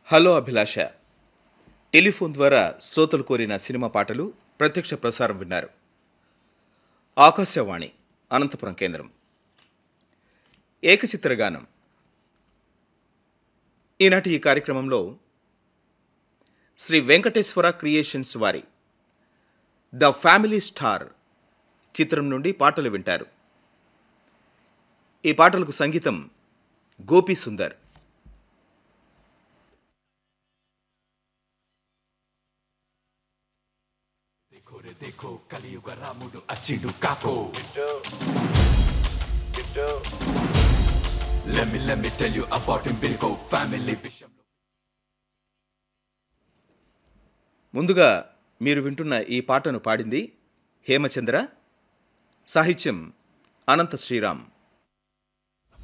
hello అభిలాష telephone ద్వారా శ్రోతలు కోరిన సినిమా పాటలు ప్రత్యక్ష ప్రసారం విన్నారు ఆకాశవాణి అనంతపురం కేంద్రం ఏకచిత్రగానం ఈనాటి ఈ కార్యక్రమంలో శ్రీ వెంకటేశ్వర క్రియేషన్స్ వారి ద ఫ్యామిలీ స్టార్ చిత్రం నుండి పాటలు వింటారు ఈ పాటలకు సంగీతం గోపీ సుందర్ देखो रे देखो కలియుగ రాముడు అచ్చిండు కాకో Let me let me tell you about him Virgo family విషయంలో ముందుగా మీరు వింటున్న ఈ పాటను పాడింది హేమచంద్ర సాహిత్యం అనంత శ్రీరామ్